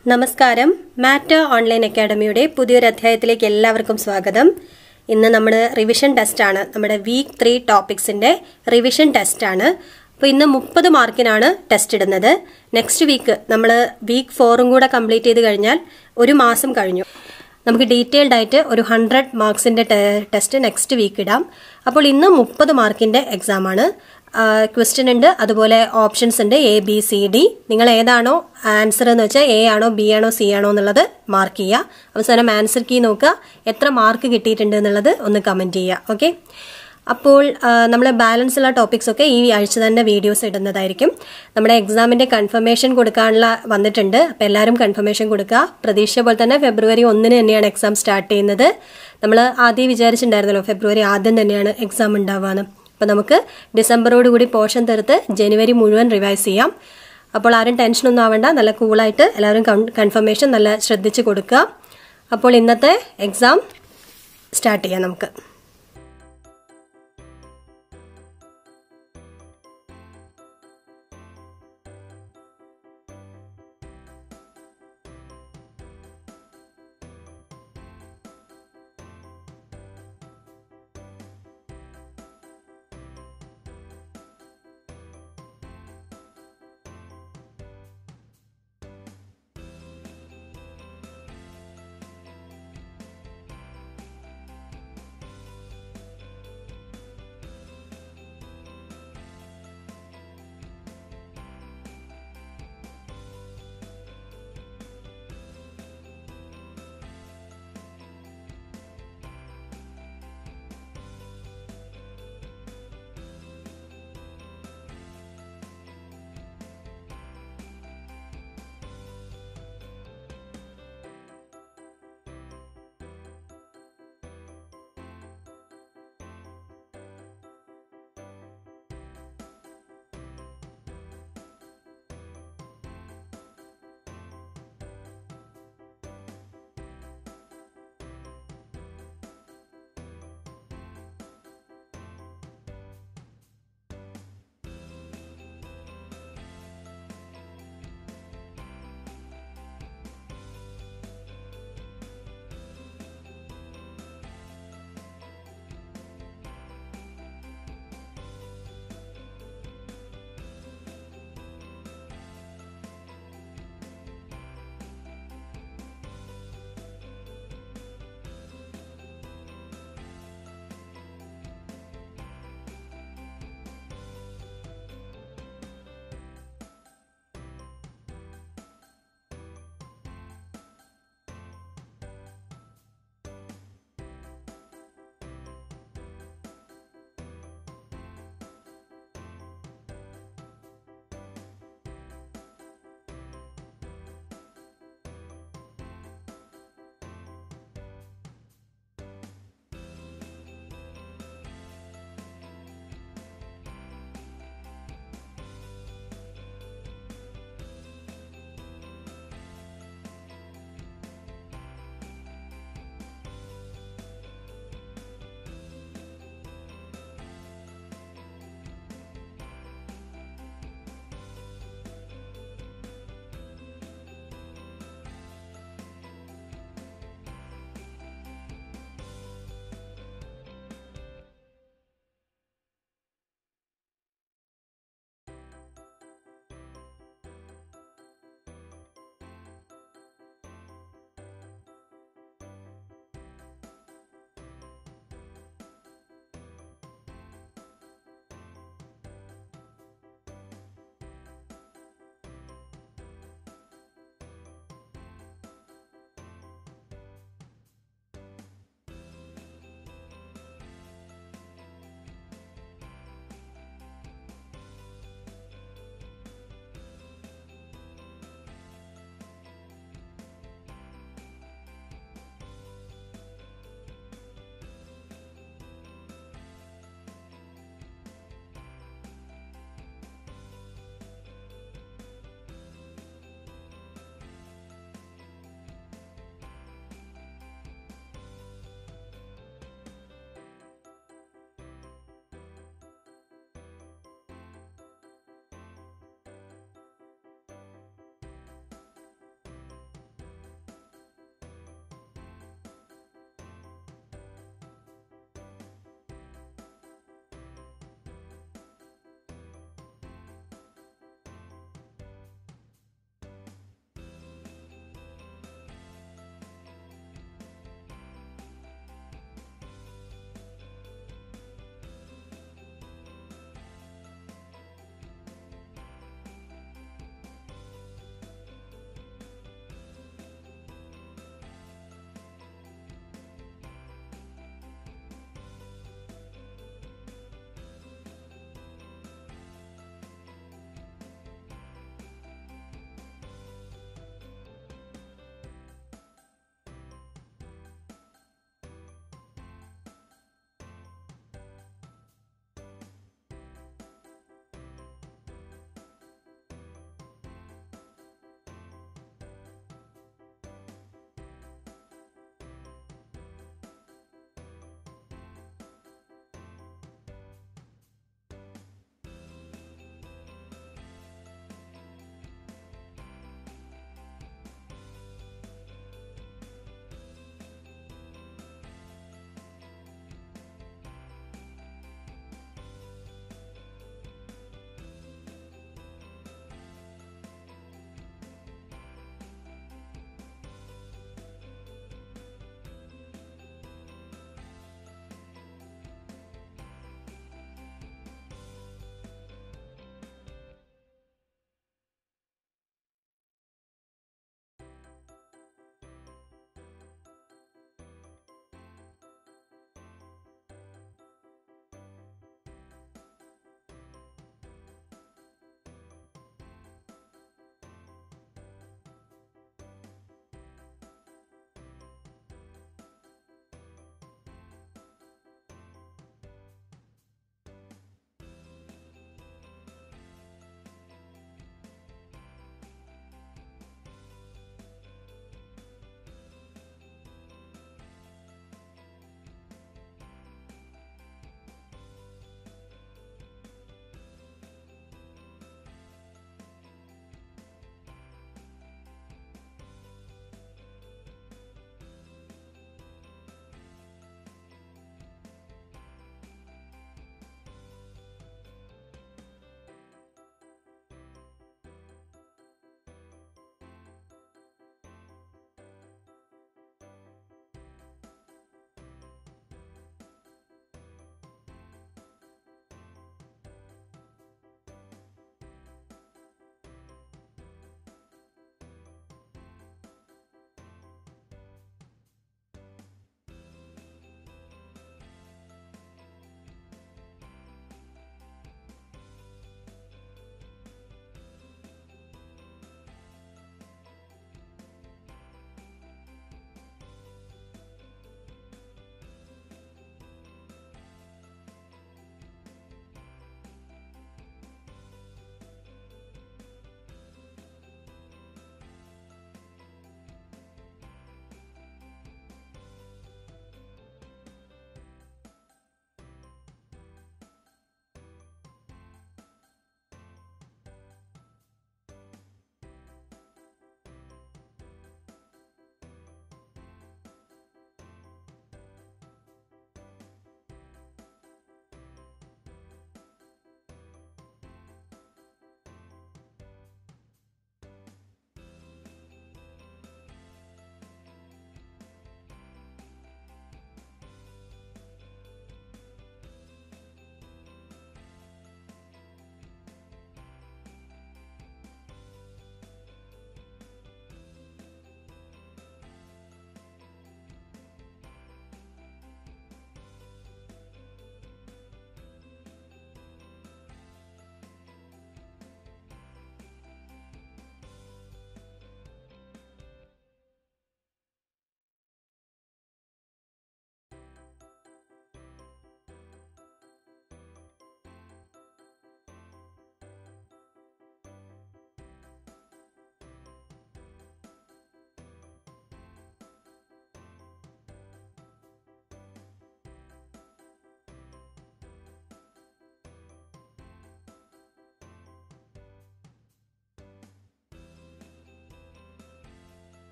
നമസ്കാരം മാറ്റ ഓൺലൈൻ അക്കാഡമിയുടെ പുതിയൊരു അധ്യായത്തിലേക്ക് എല്ലാവർക്കും സ്വാഗതം ഇന്ന് നമ്മൾ റിവിഷൻ ടെസ്റ്റ് ആണ് നമ്മുടെ വീക്ക് ത്രീ ടോപ്പിക്സിന്റെ റിവിഷൻ ടെസ്റ്റ് ആണ് അപ്പോൾ ഇന്ന് മുപ്പത് മാർക്കിനാണ് ടെസ്റ്റ് ഇടുന്നത് നെക്സ്റ്റ് വീക്ക് നമ്മൾ വീക്ക് ഫോറും കൂടെ കംപ്ലീറ്റ് ചെയ്ത് കഴിഞ്ഞാൽ ഒരു മാസം കഴിഞ്ഞു നമുക്ക് ഡീറ്റെയിൽഡ് ആയിട്ട് ഒരു ഹൺഡ്രഡ് മാർക്സിന്റെ ടെസ്റ്റ് നെക്സ്റ്റ് വീക്ക് ഇടാം അപ്പോൾ ഇന്ന് മുപ്പത് മാർക്കിന്റെ എക്സാം ആണ് ക്വസ്റ്റ്യൻ ഉണ്ട് അതുപോലെ ഓപ്ഷൻസ് ഉണ്ട് എ ബി സി ഡി നിങ്ങൾ ഏതാണോ ആൻസർ എന്ന് വെച്ചാൽ എ ആണോ ബി ആണോ സി ആണോ എന്നുള്ളത് മാർക്ക് ചെയ്യുക അവസാനം ആൻസർ കീ നോക്കുക എത്ര മാർക്ക് കിട്ടിയിട്ടുണ്ട് എന്നുള്ളത് ഒന്ന് കമന്റ് ചെയ്യുക ഓക്കെ അപ്പോൾ നമ്മൾ ബാലൻസ് ഉള്ള ടോപ്പിക്സ് ഒക്കെ ഈ ആഴ്ച തന്നെ വീഡിയോസ് ഇടുന്നതായിരിക്കും നമ്മുടെ എക്സാമിന്റെ കൺഫർമേഷൻ കൊടുക്കാനുള്ള വന്നിട്ടുണ്ട് അപ്പോൾ എല്ലാവരും കൺഫർമേഷൻ കൊടുക്കുക പ്രതീക്ഷ പോലെ തന്നെ ഫെബ്രുവരി ഒന്നിന് തന്നെയാണ് എക്സാം സ്റ്റാർട്ട് ചെയ്യുന്നത് നമ്മൾ ആദ്യം വിചാരിച്ചിട്ടുണ്ടായിരുന്നല്ലോ ഫെബ്രുവരി ആദ്യം തന്നെയാണ് എക്സാം ഉണ്ടാവുകയെന്ന് അപ്പോൾ നമുക്ക് ഡിസംബറോട് കൂടി പോർഷൻ തീർത്ത് ജനുവരി മുഴുവൻ റിവൈസ് ചെയ്യാം അപ്പോൾ ആരും ടെൻഷനൊന്നും ആവേണ്ട നല്ല കൂളായിട്ട് എല്ലാവരും കൺഫർമേഷൻ നല്ല ശ്രദ്ധിച്ച് കൊടുക്കുക അപ്പോൾ ഇന്നത്തെ എക്സാം സ്റ്റാർട്ട് ചെയ്യാം നമുക്ക്